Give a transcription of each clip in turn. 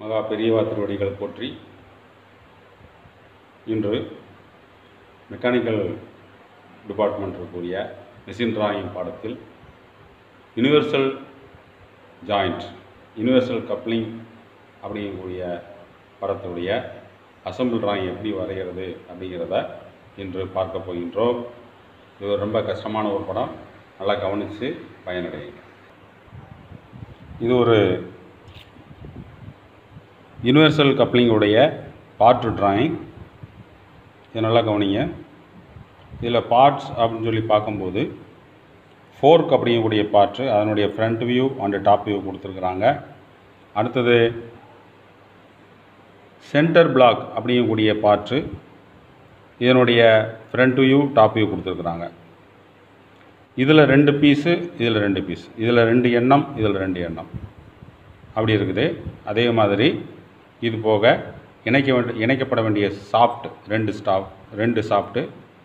மகா பெரியவா திருவடிகள் போற்றி இன்று மெக்கானிக்கல் டிபார்ட்மெண்ட் இருக்கக்கூடிய மிஷின் டிராயிங் பாடத்தில் யுனிவர்சல் ஜாயிண்ட் யுனிவர்சல் கப்ளிங் அப்படிங்கக்கூடிய படத்துடைய அசம்பிள் டிராயிங் எப்படி வரைகிறது அப்படிங்கிறத இன்று பார்க்க போகின்றோம் இது ஒரு ரொம்ப கஷ்டமான ஒரு படம் நல்லா கவனித்து பயனடையுங்க இது ஒரு யுனிவர்சல் கப்ளிங்குடைய பார்ட் டிராயிங் இது நல்லா கவனிங்க இதில் பார்ட்ஸ் அப்படின்னு சொல்லி பார்க்கும்போது ஃபோர்க் அப்படிங்கக்கூடிய பார்ட்டு அதனுடைய front view and top view கொடுத்துருக்குறாங்க அடுத்தது சென்டர் பிளாக் அப்படிங்கக்கூடிய பார்ட்டு இதனுடைய ஃப்ரண்ட் வியூ டாப் வியூ கொடுத்துருக்குறாங்க இதில் ரெண்டு பீஸு இதில் ரெண்டு பீஸ் இதில் ரெண்டு எண்ணம் இதில் ரெண்டு எண்ணம் அப்படி இருக்குது அதே மாதிரி இது போக இணைக்க வேண்டிய இணைக்கப்பட வேண்டிய சாஃப்ட் ரெண்டு ஸ்டாப் ரெண்டு சாஃப்ட்டு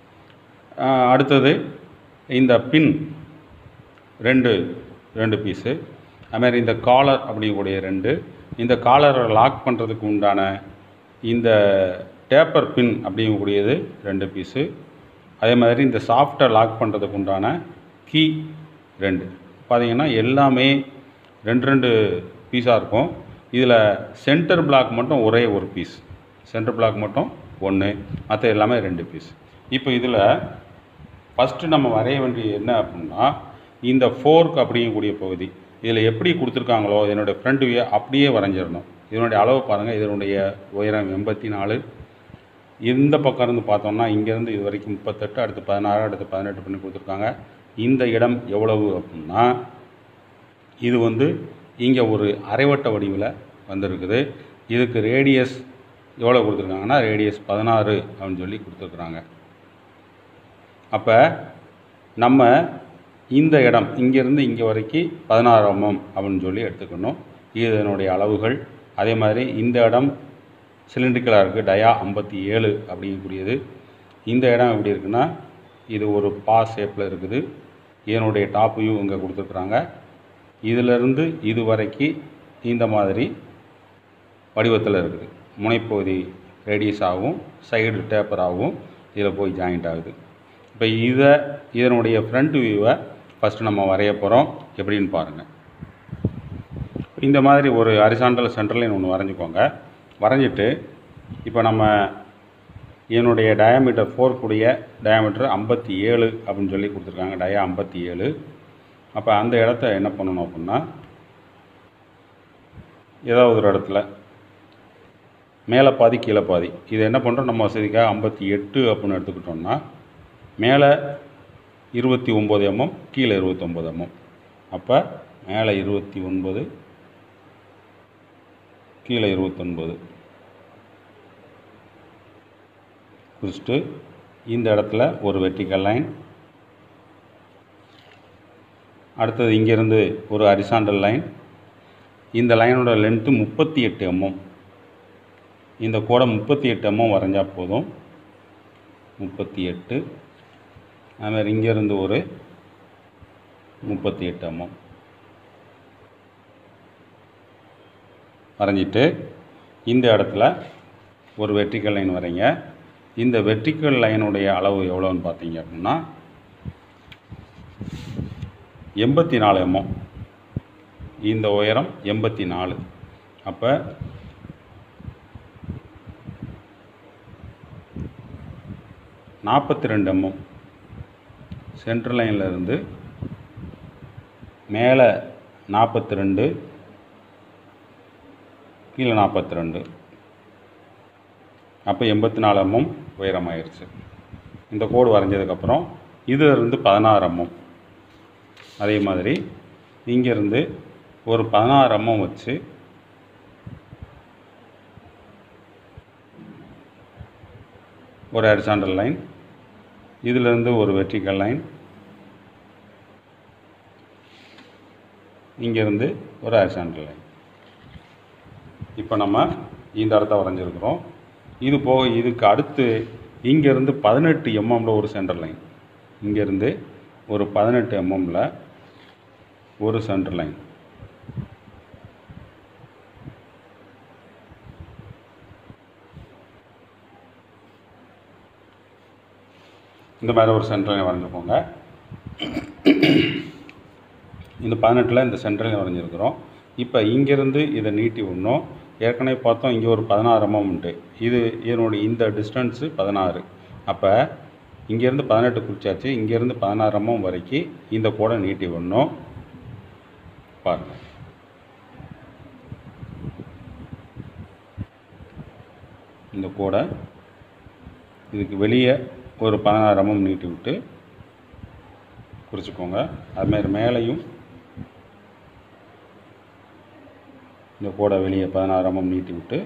அடுத்தது இந்த பின் ரெண்டு ரெண்டு பீஸு அதுமாதிரி இந்த காலர் அப்படிங்கக்கூடிய ரெண்டு இந்த காலரை லாக் பண்ணுறதுக்கு உண்டான இந்த டேப்பர் பின் அப்படிங்கக்கூடியது ரெண்டு பீஸு அதே மாதிரி இந்த சாஃப்டை லாக் பண்ணுறதுக்கு உண்டான கீ ரெண்டு பார்த்தீங்கன்னா எல்லாமே ரெண்டு ரெண்டு பீஸாக இருக்கும் இதில் சென்டர் பிளாக் மட்டும் ஒரே ஒரு பீஸ் சென்டர் பிளாக் மட்டும் ஒன்று மற்ற எல்லாமே ரெண்டு பீஸ் இப்போ இதில் ஃபஸ்ட்டு நம்ம வரைய வேண்டிய என்ன அப்படின்னா இந்த ஃபோர்க் அப்படிங்கக்கூடிய பகுதி இதில் எப்படி கொடுத்துருக்காங்களோ இதனுடைய ஃப்ரண்ட் வியூ அப்படியே வரைஞ்சிடணும் இதனுடைய அளவு பாருங்கள் இதனுடைய உயரம் எண்பத்தி நாலு இந்த பக்கம் இருந்து பார்த்தோம்னா இங்கேருந்து இது வரைக்கும் முப்பத்தெட்டு அடுத்து பதினாறு அடுத்து பதினெட்டு பண்ணி கொடுத்துருக்காங்க இந்த இடம் எவ்வளவு அப்படின்னா இது வந்து இங்கே ஒரு அரைவட்ட வடிவில் வந்திருக்குது இதுக்கு ரேடியஸ் எவ்வளோ கொடுத்துருக்காங்கன்னா ரேடியஸ் பதினாறு அப்படின்னு சொல்லி கொடுத்துருக்குறாங்க அப்போ நம்ம இந்த இடம் இங்கேருந்து இங்கே வரைக்கும் பதினாறு எம்எம் அப்படின்னு சொல்லி எடுத்துக்கணும் இது இதனுடைய அளவுகள் அதே மாதிரி இந்த இடம் சிலிண்ட்ரிக்கலாக இருக்குது டயா ஐம்பத்தி ஏழு அப்படிங்கக்கூடியது இந்த இடம் எப்படி இருக்குன்னா இது ஒரு பா ஷேப்பில் இருக்குது இதனுடைய டாப் வியூ இங்கே கொடுத்துருக்குறாங்க இதிலிருந்து இது வரைக்கும் இந்த மாதிரி வடிவத்தில் இருக்குது முனைப்பகுதி ரேடியஸ் ஆகும் சைடு டேப்பர் ஆகும் இதில் போய் ஜாயிண்ட் ஆகுது இப்போ இதை இதனுடைய ஃப்ரண்ட் வியூவை ஃபஸ்ட்டு நம்ம வரைய போகிறோம் எப்படின்னு பாருங்கள் இந்த மாதிரி ஒரு ஹரிசாண்டல் சென்டர்லைன் ஒன்று வரைஞ்சிக்கோங்க வரைஞ்சிட்டு இப்போ நம்ம இதனுடைய டயாமீட்டர் ஃபோர்க்குடைய டயாமீட்டர் ஐம்பத்தி ஏழு அப்படின்னு சொல்லி கொடுத்துருக்காங்க டயா ஐம்பத்தி ஏழு அப்போ அந்த இடத்த என்ன பண்ணணும் அப்படின்னா ஏதாவது ஒரு இடத்துல மேலே பாதி கீழே பாதி இது என்ன பண்ணுறோம் நம்ம வசதிக்காக ஐம்பத்தி எட்டு அப்படின்னு எடுத்துக்கிட்டோம்னா மேலே இருபத்தி ஒம்பது எம்எம் கீழே இருபத்தொம்பது எம்எம் அப்போ மேலே இருபத்தி ஒன்பது கீழே இருபத்தொன்பது குறிச்சிட்டு இந்த இடத்துல ஒரு வெர்டிக்கல் லைன் அடுத்தது இங்கேருந்து ஒரு அரிசாண்டல் லைன் இந்த லைனோட லென்த்து முப்பத்தி எட்டு எம்எம் இந்த கோடை முப்பத்தி எட்டு எம்எம் வரைஞ்சா போதும் முப்பத்தி எட்டு அதுமாதிரி இங்கேருந்து ஒரு முப்பத்தி எட்டு எம்எம் வரைஞ்சிட்டு இந்த இடத்துல ஒரு வெர்டிக்கல் லைன் வரைங்க இந்த வெர்டிக்கல் லைனுடைய அளவு எவ்வளோன்னு பார்த்தீங்க அப்படின்னா எண்பத்தி நாலு எம்எம் இந்த உயரம் எண்பத்தி நாலு அப்போ நாற்பத்தி ரெண்டு எம்எம் சென்ட்ரல் லைனில் இருந்து மேலே நாற்பத்தி ரெண்டு கீழே நாற்பத்தி ரெண்டு அப்போ எண்பத்தி நாலு எம்எம் உயரமாயிருச்சு இந்த கோடு வரைஞ்சதுக்கப்புறம் இதிலிருந்து பதினாறு எம்எம் அதே மாதிரி இங்கேருந்து ஒரு பதினாறு எம்எம் வச்சு ஒரு ஹரிசாண்டல் லைன் இதிலிருந்து ஒரு வெர்டிக்கல் லைன் இங்கேருந்து ஒரு ஹரிசாண்டல் லைன் இப்போ நம்ம இந்த இடத்த வரைஞ்சிருக்கிறோம் இது போக இதுக்கு அடுத்து இங்கேருந்து பதினெட்டு எம்எம்ல ஒரு சென்டர் லைன் இங்கேருந்து ஒரு பதினெட்டு எம்எம்ல ஒரு சென்டர் லைன் இந்த மாதிரி ஒரு சென்டர் லைன் வரைஞ்சிக்கோங்க இந்த பதினெட்டில் இந்த சென்டர் லைன் வரைஞ்சிருக்கிறோம் இப்போ இங்கேருந்து இதை நீட்டி விடணும் ஏற்கனவே பார்த்தோம் இங்கே ஒரு பதினாறு எம்எம் உண்டு இது இதனுடைய இந்த டிஸ்டன்ஸு பதினாறு அப்போ இங்கேருந்து பதினெட்டு குறிச்சாச்சு இங்கேருந்து பதினாறு எம்எம் வரைக்கும் இந்த கோடை நீட்டி விடணும் பாருங்கள் இந்த கோடை இதுக்கு வெளியே ஒரு பதினாறு எம்எம் நீட்டி விட்டு குறிச்சிக்கோங்க அதுமாதிரி மேலேயும் இந்த கோடை வெளியே பதினாறு எம்எம் நீட்டி விட்டு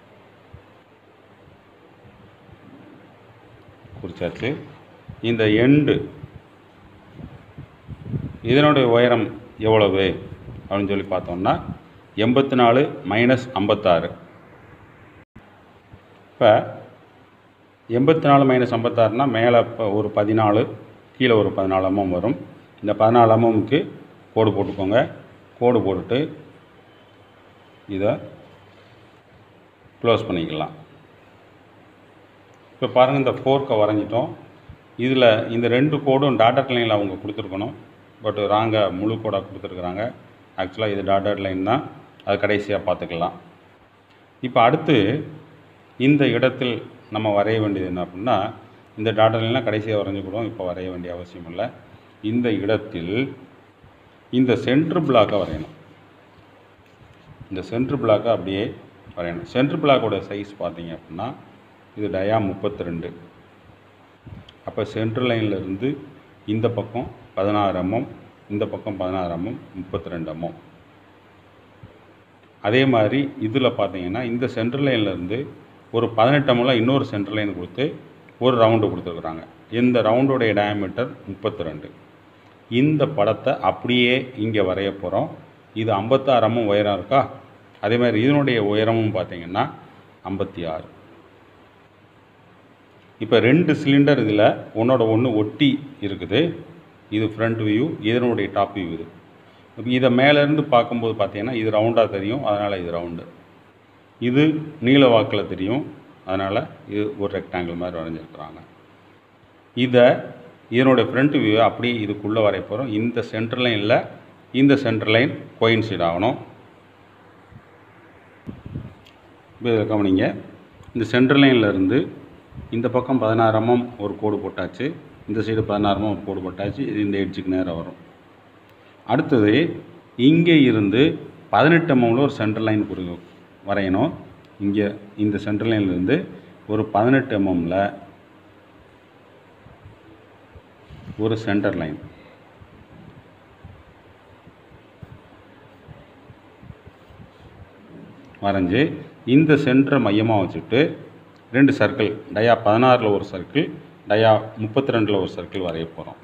குறிச்சாச்சு இந்த எண்டு இதனுடைய உயரம் எவ்வளவு அப்படின்னு சொல்லி பார்த்தோம்னா எண்பத்தி நாலு மைனஸ் ஐம்பத்தாறு இப்போ எண்பத்தி நாலு மைனஸ் ஐம்பத்தாறுனா மேலே இப்போ ஒரு பதினாலு கீழே ஒரு பதினாலு எம்எம் வரும் இந்த பதினாலு எம்எம்க்கு கோடு போட்டுக்கோங்க கோடு போட்டுட்டு இதை க்ளோஸ் பண்ணிக்கலாம் இப்போ பாருங்கள் இந்த ஃபோர்க்கை வரைஞ்சிட்டோம் இதில் இந்த ரெண்டு கோடும் டாட்டட் லைனில் அவங்க கொடுத்துருக்கணும் பட் ராங்காக முழு கோடாக கொடுத்துருக்குறாங்க ஆக்சுவலாக இது டாட்டட் லைன் தான் அது கடைசியாக பார்த்துக்கலாம் இப்போ அடுத்து இந்த இடத்தில் நம்ம வரைய வேண்டியது என்ன அப்படின்னா இந்த டாட்டட் லைன்லாம் கடைசியாக வரைஞ்சிக்கூடும் இப்போ வரைய வேண்டிய அவசியம் இல்லை இந்த இடத்தில் இந்த சென்ட்ரு பிளாக்கை வரையணும் இந்த சென்ட்ரு பிளாக்கை அப்படியே வரையணும் சென்ட்ரு பிளாக்கோட சைஸ் பார்த்தீங்க அப்படின்னா இது டயா முப்பத்தி ரெண்டு அப்போ சென்ட்ரல் லைனில் இருந்து இந்த பக்கம் பதினாறு எம்எம் இந்த பக்கம் பதினாறு எம்எம் முப்பத்தி ரெண்டு எம்எம் அதே மாதிரி இதில் பார்த்தீங்கன்னா இந்த சென்ட்ரல் லைன்லேருந்து ஒரு பதினெட்டு எம்எல்ல இன்னொரு சென்ட்ரல் லைன் கொடுத்து ஒரு ரவுண்டு கொடுத்துருக்குறாங்க இந்த ரவுண்டோடைய டயமீட்டர் முப்பத்தி ரெண்டு இந்த படத்தை அப்படியே இங்கே வரைய போகிறோம் இது ஐம்பத்தாறு எம்எம் உயரம் இருக்கா அதே மாதிரி இதனுடைய உயரமும் பார்த்தீங்கன்னா ஐம்பத்தி ஆறு இப்போ ரெண்டு சிலிண்டர் இதில் ஒன்றோட ஒன்று ஒட்டி இருக்குது இது ஃப்ரண்ட் வியூ இதனுடைய டாப் வியூ இது இப்போ இதை மேலேருந்து பார்க்கும்போது பார்த்தீங்கன்னா இது ரவுண்டாக தெரியும் அதனால் இது ரவுண்டு இது நீல வாக்கில் தெரியும் அதனால் இது ஒரு ரெக்டாங்கிள் மாதிரி வரைஞ்சிருக்கிறாங்க இதை இதனுடைய ஃப்ரண்ட் வியூவை அப்படியே இதுக்குள்ளே வரைய போகிறோம் இந்த சென்டர் லைனில் இந்த சென்டர் லைன் கோயின்சைட் ஆகணும் இப்போ இதில் கவனிங்க இந்த சென்டர் லைனில் இருந்து இந்த பக்கம் பதினாறு எம்எம் ஒரு கோடு போட்டாச்சு இந்த சைடு பதினாறு எம்எம் ஒரு கோடு போட்டாச்சு இது இந்த எட்ஜுக்கு நேராக வரும் அடுத்தது இங்கே இருந்து பதினெட்டு எம்எம்ல ஒரு சென்டர் லைன் குறி வரையணும் இங்கே இந்த சென்டர் லைன்லேருந்து ஒரு பதினெட்டு எம்எம்ல ஒரு சென்டர் லைன் வரைஞ்சி இந்த சென்டரை மையமாக வச்சுட்டு ரெண்டு சர்க்கிள் டயா பதினாறில் ஒரு சர்க்கிள் டயா முப்பத்தி ரெண்டில் ஒரு சர்க்கிள் வரைய போகிறோம்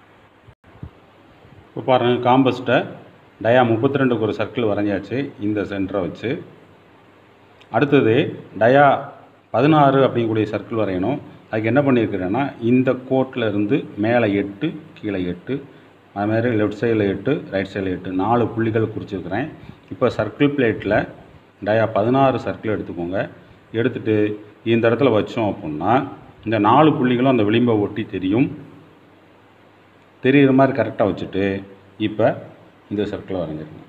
இப்போ பாருங்கள் காம்பஸ்ட்டை டயா முப்பத்தி ரெண்டுக்கு ஒரு சர்க்கிள் வரைஞ்சாச்சு இந்த சென்டரை வச்சு அடுத்தது டயா பதினாறு அப்படிங்கக்கூடிய சர்க்கிள் வரையணும் அதுக்கு என்ன பண்ணியிருக்கிறேன்னா இந்த கோட்டில் இருந்து மேலே எட்டு கீழே எட்டு அதுமாதிரி லெஃப்ட் சைடில் எட்டு ரைட் சைடில் எட்டு நாலு புள்ளிகள் குறிச்சிருக்கிறேன் இப்போ சர்க்கிள் பிளேட்டில் டயா பதினாறு சர்க்கிள் எடுத்துக்கோங்க எடுத்துகிட்டு இந்த இடத்துல வச்சோம் அப்படின்னா இந்த நாலு புள்ளிகளும் அந்த விளிம்பை ஒட்டி தெரியும் தெரிகிற மாதிரி கரெக்டாக வச்சுட்டு இப்போ இந்த சர்க்கிளை வரைஞ்சிருங்க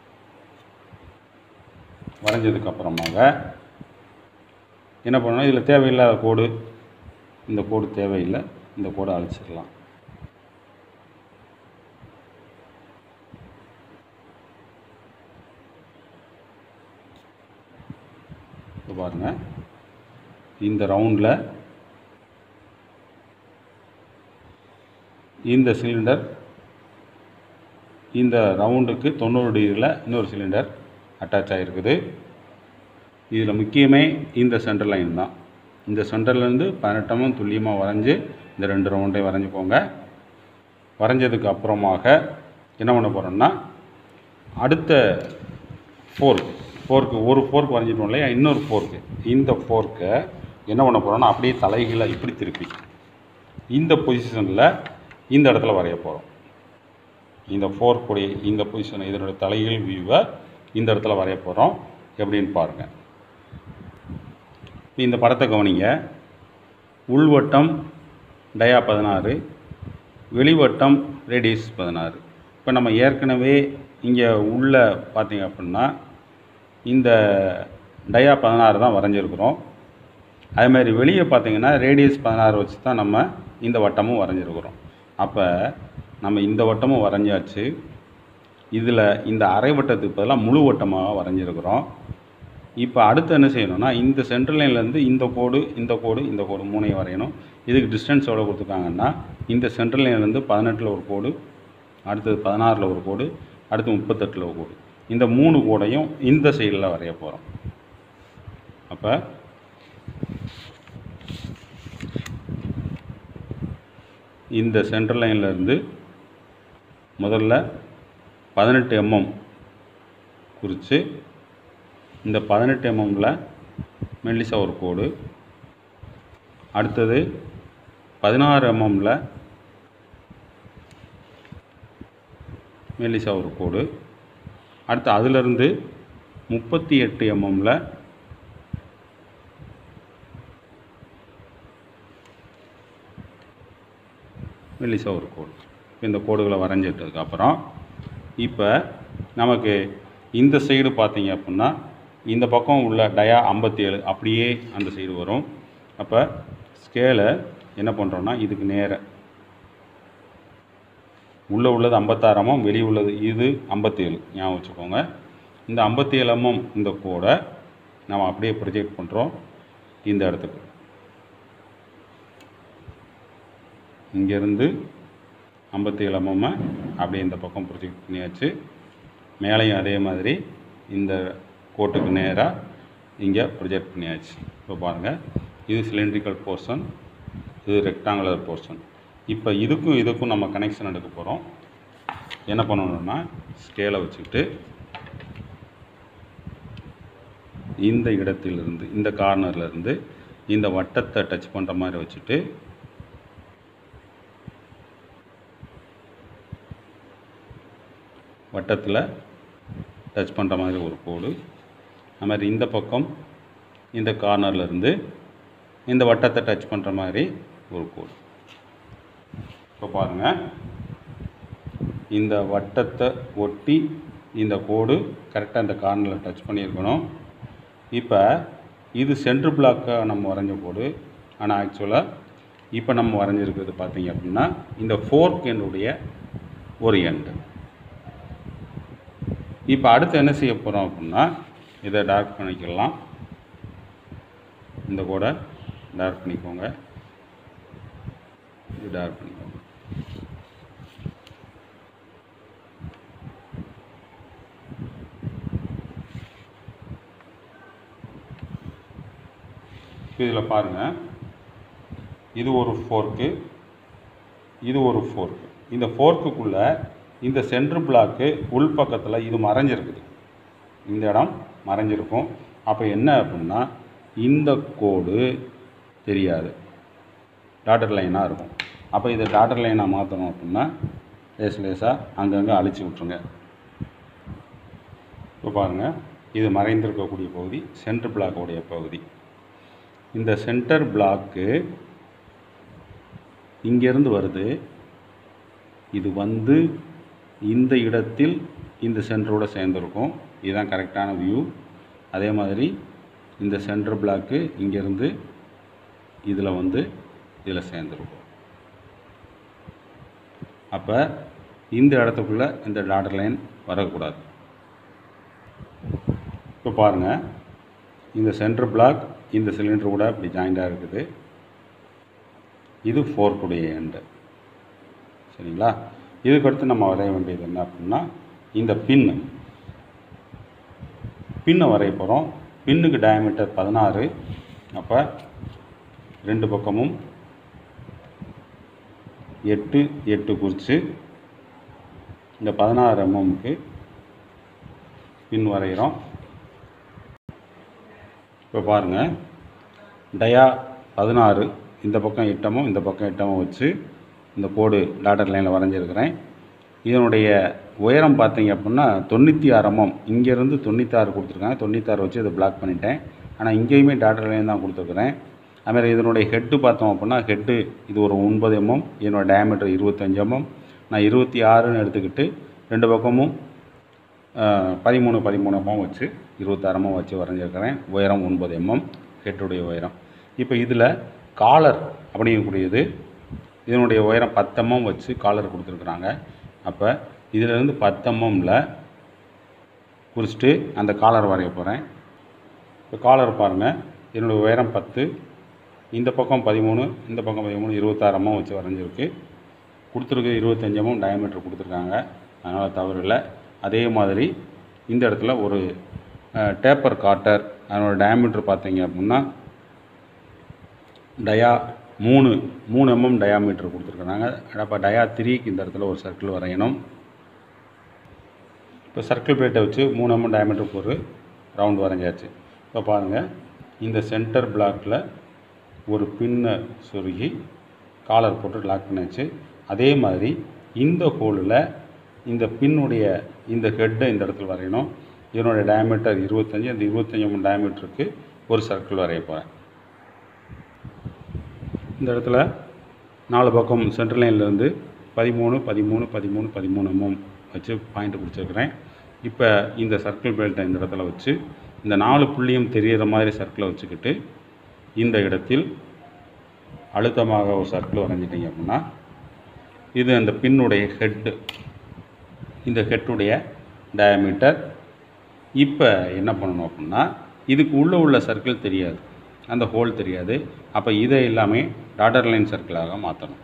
வரைஞ்சதுக்கப்புறமாக என்ன பண்ணணும் இதில் தேவையில்லாத கோடு இந்த கோடு தேவையில்லை இந்த கோடை அழிச்சிடலாம் இப்போ பாருங்கள் இந்த ரவுண்டில் இந்த சிலிண்டர் இந்த ரவுண்டுக்கு தொண்ணூறு டிகிரியில் இன்னொரு சிலிண்டர் அட்டாச் ஆகிருக்குது இதில் முக்கியமே இந்த சென்டர் லைன் தான் இந்த சென்டர்லேருந்து பதினெட்டமும் துல்லியமாக வரைஞ்சி இந்த ரெண்டு ரவுண்டையும் வரைஞ்சிக்கோங்க வரைஞ்சதுக்கு அப்புறமாக என்ன பண்ண போகிறோம்னா அடுத்த ஃபோர்க் ஃபோர்க்கு ஒரு ஃபோர்க் வரைஞ்சிட்டோம் இல்லையா இன்னொரு ஃபோர்க்கு இந்த ஃபோர்க்கை என்ன பண்ண போகிறோம்னா அப்படியே தலைகீழ இப்படி திருப்பி இந்த பொசிஷனில் இந்த இடத்துல வரைய போகிறோம் இந்த ஃபோர்க்குடைய இந்த பொசிஷன் இதனுடைய தலைகீழ் வியூவை இந்த இடத்துல வரைய போகிறோம் எப்படின்னு பாருங்கள் இந்த படத்தை கவனிங்க உள்வட்டம் டயா பதினாறு வெளிவட்டம் ரேடியஸ் பதினாறு இப்போ நம்ம ஏற்கனவே இங்கே உள்ள பார்த்தீங்க அப்படின்னா இந்த டயா பதினாறு தான் வரைஞ்சிருக்கிறோம் அதே மாதிரி வெளியே பார்த்தீங்கன்னா ரேடியஸ் பதினாறு வச்சு தான் நம்ம இந்த வட்டமும் வரைஞ்சிருக்கிறோம் அப்போ நம்ம இந்த வட்டமும் வரைஞ்சாச்சு இதில் இந்த அரை வட்டத்துக்கு பதிலாக முழு வட்டமாக வரைஞ்சிருக்கிறோம் இப்போ அடுத்து என்ன செய்யணும்னா இந்த சென்ட்ரல் லைன்லேருந்து இந்த கோடு இந்த கோடு இந்த கோடு மூணையும் வரையணும் இதுக்கு டிஸ்டன்ஸ் எவ்வளோ கொடுத்துருக்காங்கன்னா இந்த சென்ட்ரல் லைன்லேருந்து பதினெட்டில் ஒரு கோடு அடுத்தது பதினாறில் ஒரு கோடு அடுத்து முப்பத்தெட்டில் ஒரு கோடு இந்த மூணு கோடையும் இந்த சைடில் வரைய போகிறோம் அப்போ இந்த சென்ட்ரல் லைன்லேருந்து முதல்ல பதினெட்டு எம்எம் குறித்து இந்த பதினெட்டு எம்எம்மில் மெல்லிசா ஒரு கோடு அடுத்தது பதினாறு எம்எம்மில் மெல்லிசா ஒரு கோடு அடுத்து அதிலிருந்து முப்பத்தி எட்டு எம்எம்மில் மெல்லிசா ஒரு கோடு இந்த கோடுகளை வரைஞ்சிட்டதுக்கப்புறம் இப்போ நமக்கு இந்த சைடு பார்த்தீங்க அப்படின்னா இந்த பக்கம் உள்ள டயா ஐம்பத்தி ஏழு அப்படியே அந்த சைடு வரும் அப்போ ஸ்கேலை என்ன பண்ணுறோன்னா இதுக்கு நேர உள்ளே உள்ளது ஐம்பத்தாறாமம் வெளியே உள்ளது இது ஐம்பத்தேழு ஞாபகம் வச்சுக்கோங்க இந்த ஐம்பத்தி ஏழாமம் இந்த கோடை நம்ம அப்படியே ப்ரொஜெக்ட் பண்ணுறோம் இந்த இடத்துக்கு இங்கேருந்து ஐம்பத்தி ஏழாமம் அப்படியே இந்த பக்கம் ப்ரொஜெக்ட் பண்ணியாச்சு மேலேயும் அதே மாதிரி இந்த கோட்டுக்கு நேராக இங்கே ப்ரொஜெக்ட் பண்ணியாச்சு இப்போ பாருங்கள் இது சிலிண்ட்ரிக்கல் போர்ஷன் இது ரெக்டாங்குலர் போர்ஷன் இப்போ இதுக்கும் இதுக்கும் நம்ம கனெக்ஷன் எடுக்க போகிறோம் என்ன பண்ணணும்னா ஸ்கேலை வச்சுக்கிட்டு இந்த இடத்திலிருந்து இந்த கார்னர்ல இருந்து இந்த வட்டத்தை டச் பண்ணுற மாதிரி வச்சுட்டு வட்டத்தில் டச் பண்ணுற மாதிரி ஒரு கோடு அது மாதிரி இந்த பக்கம் இந்த கார்னர்ல இருந்து இந்த வட்டத்தை டச் பண்ணுற மாதிரி ஒரு கோடு இப்போ பாருங்கள் இந்த வட்டத்தை ஒட்டி இந்த கோடு கரெக்டாக இந்த கார்னரில் டச் பண்ணியிருக்கணும் இப்போ இது சென்ட்ரு பிளாக்காக நம்ம வரைஞ்ச கோடு ஆனால் ஆக்சுவலாக இப்போ நம்ம வரைஞ்சிருக்கிறது பார்த்தீங்க அப்படின்னா இந்த ஃபோர்க் எண்டுடைய ஒரு எண்டு இப்போ அடுத்து என்ன செய்ய போகிறோம் அப்படின்னா இதை டார்க் பண்ணிக்கலாம் இந்த கோடை டார்க் பண்ணிக்கோங்க இது டார்க் பண்ணிக்கோங்க இதில் பாருங்கள் இது ஒரு ஃபோர்க்கு இது ஒரு ஃபோர்க்கு இந்த ஃபோர்க்குக்குள்ளே இந்த சென்ட்ரு பிளாக்கு உள்பக்கத்தில் இது மறைஞ்சிருக்குது இந்த இடம் மறைஞ்சிருக்கும் அப்போ என்ன அப்படின்னா இந்த கோடு தெரியாது டாட்டர் லைனாக இருக்கும் அப்போ இதை டாட்டர் லைனாக மாற்றணும் அப்படின்னா லேஸ் லேஸாக அங்கங்கே அழிச்சு விட்ருங்க இப்போ பாருங்கள் இது மறைந்திருக்கக்கூடிய பகுதி சென்ட்ரு பிளாக்குடைய பகுதி இந்த சென்டர் பிளாக்கு இங்கேருந்து வருது இது வந்து இந்த இடத்தில் இந்த சென்டரோட சேர்ந்துருக்கும் இதுதான் கரெக்டான வியூ அதே மாதிரி இந்த சென்டர் பிளாக்கு இங்கேருந்து இதில் வந்து இதில் சேர்ந்துருக்கும் அப்போ இந்த இடத்துக்குள்ளே இந்த டாட்டர் லைன் வரக்கூடாது இப்போ பாருங்கள் இந்த சென்டர் பிளாக் இந்த சிலிண்டர் கூட இப்படி ஜாயிண்டாக இருக்குது இது ஃபோர்க்குடைய எண்டு சரிங்களா இதுக்கடுத்து நம்ம வரைய வேண்டியது என்ன அப்படின்னா இந்த பின்னு பின்னை வரைய போகிறோம் பின்னுக்கு டயமீட்டர் பதினாறு அப்போ ரெண்டு பக்கமும் எட்டு எட்டு குறித்து இந்த பதினாறு எம்எம்க்கு பின் வரைகிறோம் இப்போ பாருங்கள் டயா பதினாறு இந்த பக்கம் எட்டமும் இந்த பக்கம் எட்டமும் வச்சு இந்த கோடு டாட்டர் லைனில் வரைஞ்சிருக்கிறேன் இதனுடைய உயரம் பார்த்தீங்க அப்படின்னா தொண்ணூற்றி ஆறமும் இங்கேருந்து தொண்ணூத்தாறு கொடுத்துருக்காங்க தொண்ணூத்தாறு வச்சு இதை பிளாக் பண்ணிட்டேன் ஆனால் இங்கேயுமே டாட்டர் லைன் தான் கொடுத்துருக்குறேன் அதுமாதிரி இதனுடைய ஹெட்டு பார்த்தோம் அப்படின்னா ஹெட்டு இது ஒரு ஒன்பது எம்எம் இதனோட டயமீட்டர் இருபத்தஞ்சு எம்எம் நான் இருபத்தி ஆறுன்னு எடுத்துக்கிட்டு ரெண்டு பக்கமும் அஹ், பதிமூணு பதிமூணு எம்எம் வச்சு இருபத்தாறு எம்எம் வச்சு வரைஞ்சிருக்கிறேன் உயரம் ஒன்பது எம்எம் ஹெட்டுடைய உயரம் இப்போ இதில் காலர் அப்படிங்கக்கூடியது இதனுடைய உயரம் பத்து எம்எம் வச்சு காலர் கொடுத்துருக்குறாங்க அப்போ இதிலேருந்து பத்து எம்எம்மில் குறிச்சிட்டு அந்த காலர் வரைய போகிறேன் இப்போ காலர் பாருங்கள் என்னுடைய உயரம் பத்து இந்த பக்கம் பதிமூணு இந்த பக்கம் பதிமூணு இருபத்தாறு எம்எம் வச்சு வரைஞ்சிருக்கு கொடுத்துருக்கு இருபத்தஞ்சு எம்எம் டயமீட்டர் கொடுத்துருக்காங்க அதனால் தவறு இல்லை அதே மாதிரி இந்த இடத்துல ஒரு டேப்பர் காட்டர் அதனோட டயமீட்டர் பார்த்தீங்க அப்படின்னா டயா மூணு மூணு எம்எம் டயாமீட்டர் கொடுத்துருக்குறாங்க அப்போ டயா த்ரீக்கு இந்த இடத்துல ஒரு சர்க்கிள் வரையணும் இப்போ சர்க்கிள் பிளேட்டை வச்சு மூணு எம்எம் டயமீட்டருக்கு ஒரு ரவுண்ட் வரைஞ்சாச்சு இப்போ பாருங்கள் இந்த சென்டர் பிளாக்கில் ஒரு பின்னை சொருகி காலர் போட்டு லாக் பண்ணியாச்சு அதே மாதிரி இந்த ஹோலில் இந்த பின்னுடைய இந்த ஹெட்டை இந்த இடத்துல வரையணும் இதனுடைய டயமீட்டர் இருபத்தஞ்சி அந்த இருபத்தஞ்சி எம்எம் டயமீட்டருக்கு ஒரு சர்க்கிள் வரைய போகிறேன் இந்த இடத்துல நாலு பக்கம் சென்ட்ரல் லைன்லேருந்து பதிமூணு பதிமூணு பதிமூணு பதிமூணு எம்எம் வச்சு பாயிண்ட் பிடிச்சிருக்கிறேன் இப்போ இந்த சர்க்கிள் பெல்ட்டை இந்த இடத்துல வச்சு இந்த நாலு புள்ளியும் தெரிகிற மாதிரி சர்க்கிளை வச்சுக்கிட்டு இந்த இடத்தில் அழுத்தமாக ஒரு சர்க்கிள் வரைஞ்சிட்டிங்க அப்படின்னா இது அந்த பின்னுடைய ஹெட்டு இந்த ஹெட்டுடைய டயமீட்டர் இப்போ என்ன பண்ணணும் அப்படின்னா இதுக்கு உள்ளே உள்ள சர்க்கிள் தெரியாது அந்த ஹோல் தெரியாது அப்போ இதை எல்லாமே டாட்டர் லைன் சர்க்கிளாக மாற்றணும்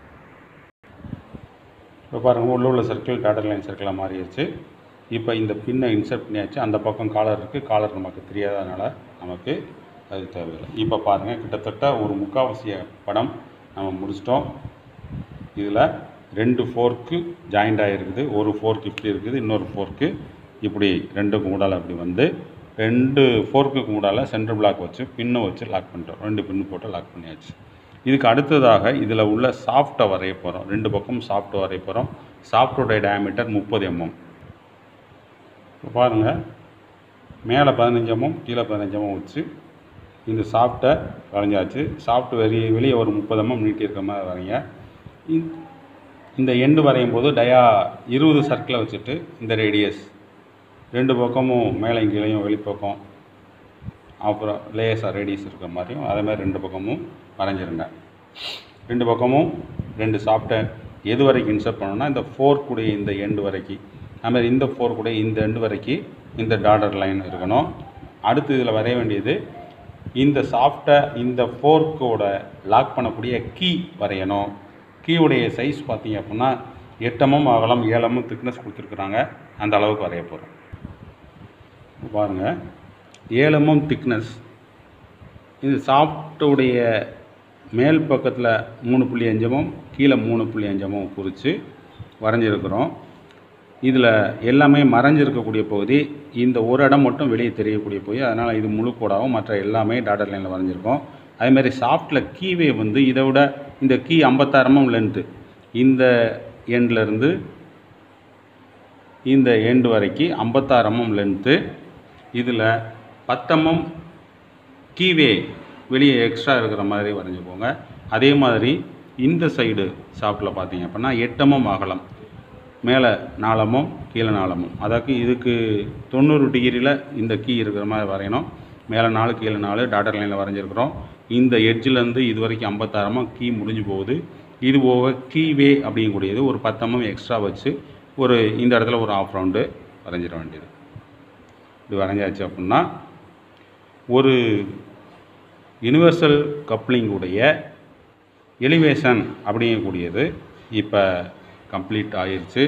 இப்போ பாருங்கள் உள்ள உள்ள சர்க்கிள் டாட்டர் லைன் சர்க்கிளாக மாறிடுச்சு இப்போ இந்த பின்னை இன்சர்ட் பண்ணியாச்சு அந்த பக்கம் காலர் இருக்குது காலர் நமக்கு தெரியாதனால நமக்கு அது தேவையில்லை இப்போ பாருங்கள் கிட்டத்தட்ட ஒரு முக்காவாசிய படம் நம்ம முடிச்சிட்டோம் இதில் ரெண்டு ஃபோர்க்கு ஜாயிண்ட் ஆகிருக்குது ஒரு ஃபோர்க் இப்படி இருக்குது இன்னொரு ஃபோர்க்கு இப்படி ரெண்டுக்கு மூடால அப்படி வந்து ரெண்டு ஃபோர்க்குக்கு மூடால சென்டர் பிளாக் வச்சு பின்னை வச்சு லாக் பண்ணிட்டோம் ரெண்டு பின்னு போட்டு லாக் பண்ணியாச்சு இதுக்கு அடுத்ததாக இதில் உள்ள சாஃப்ட்டை வரைய போகிறோம் ரெண்டு பக்கம் சாஃப்ட் வரைய போகிறோம் சாஃப்டோடைய டயமீட்டர் முப்பது எம்எம் இப்போ பாருங்கள் மேலே பதினஞ்சு எம்எம் கீழே பதினஞ்சு எம்எம் வச்சு இந்த சாஃப்ட்டை வரைஞ்சாச்சு சாஃப்ட் வெளியே வெளியே ஒரு முப்பது எம்எம் நீட்டி இருக்கிற மாதிரி வரைங்க இந்த- இந்த எண்டு வரையும் போது டயா இருபது சர்க்கிளை வச்சுட்டு இந்த ரேடியஸ் ரெண்டு பக்கமும் மேலே கீழையும் வெளிப்பக்கம் அப்புறம் லேசாக ரேடியஸ் இருக்கிற மாதிரியும் அதே மாதிரி ரெண்டு பக்கமும் வரைஞ்சிருங்க ரெண்டு பக்கமும் ரெண்டு சாப்பிட்ட எது வரைக்கும் இன்சர்ட் பண்ணணும்னா இந்த ஃபோர்க்குடைய இந்த எண்டு வரைக்கும் அதுமாதிரி இந்த ஃபோர்க்குடைய இந்த எண்டு வரைக்கும் இந்த டாடர் லைன் இருக்கணும் அடுத்து இதில் வரைய வேண்டியது இந்த சாஃப்ட்டை இந்த ஃபோர்க்கோட லாக் பண்ணக்கூடிய கீ வரையணும் கீயுடைய சைஸ் பார்த்தீங்க அப்படின்னா எட்டமும் அகலம் ஏழமும் திக்னஸ் கொடுத்துருக்குறாங்க அந்த அளவுக்கு வரைய போகிறோம் பாருங்கள் ஏழமும் திக்னஸ் இது சாஃப்ட்டுடைய மேல் பக்கத்தில் மூணு புள்ளி அஞ்சமும் கீழே மூணு புள்ளி அஞ்சமும் குறித்து வரைஞ்சிருக்கிறோம் இதில் எல்லாமே மறைஞ்சிருக்கக்கூடிய பகுதி இந்த ஒரு இடம் மட்டும் வெளியே தெரியக்கூடிய பகுதி அதனால் இது முழு கோடாகவும் மற்ற எல்லாமே டாட்டர் லைனில் வரைஞ்சிருக்கோம் அதேமாதிரி சாஃப்ட்டில் கீவே வந்து இதை விட இந்த கீ ஐம்பத்தாயிரமும் லென்த்து இந்த எண்ட்ல இருந்து இந்த எண்டு வரைக்கும் ஐம்பத்தாயிரமும் லென்த்து இதில் பத்தமும் கீவே வெளியே எக்ஸ்ட்ரா இருக்கிற மாதிரி வரைஞ்சிக்கோங்க அதே மாதிரி இந்த சைடு சாஃப்ட்டில் பார்த்தீங்க அப்படின்னா எட்டமும் அகலம் மேலே நாளமும் கீழே நாளமும் அதாவது இதுக்கு தொண்ணூறு டிகிரியில் இந்த கீ இருக்கிற மாதிரி வரையணும் மேலே நாலு கீழே நாலு டாட்டர் லைனில் வரைஞ்சிருக்கிறோம் இந்த எட்ஜிலேருந்து இது வரைக்கும் ஐம்பத்தாயிரமும் கீ முடிஞ்சு போகுது இது போக கீவே அப்படிங்கக்கூடியது ஒரு பத்தமும் எக்ஸ்ட்ரா வச்சு ஒரு இந்த இடத்துல ஒரு ஆஃப் ரவுண்டு வரைஞ்சிட வேண்டியது இது வரைஞ்சாச்சு அப்படின்னா ஒரு யுனிவர்சல் கப்ளிங்குடைய எலிவேஷன் அப்படிங்கக்கூடியது இப்போ கம்ப்ளீட் ஆயிருச்சு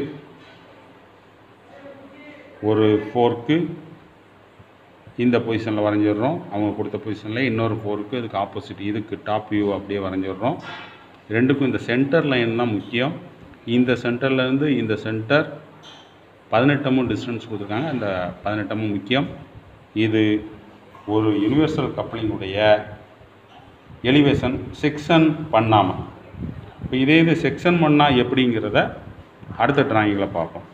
ஒரு ஃபோர்க்கு இந்த பொசிஷனில் வரைஞ்சிடுறோம் அவங்க கொடுத்த பொசிஷனில் இன்னொரு ஃபோருக்கு இதுக்கு ஆப்போசிட் இதுக்கு டாப் வியூ அப்படியே வரைஞ்சிடுறோம் ரெண்டுக்கும் இந்த சென்டர் லைன் தான் முக்கியம் இந்த சென்டர்லேருந்து இந்த சென்டர் பதினெட்டமும் டிஸ்டன்ஸ் கொடுத்துருக்காங்க அந்த பதினெட்டமும் முக்கியம் இது ஒரு யுனிவர்சல் கப்ளிங்குடைய எலிவேஷன் செக்ஷன் பண்ணாமல் இப்போ இதே இது செக்ஷன் பண்ணால் எப்படிங்கிறத அடுத்த டிராயிங்கில் பார்ப்போம்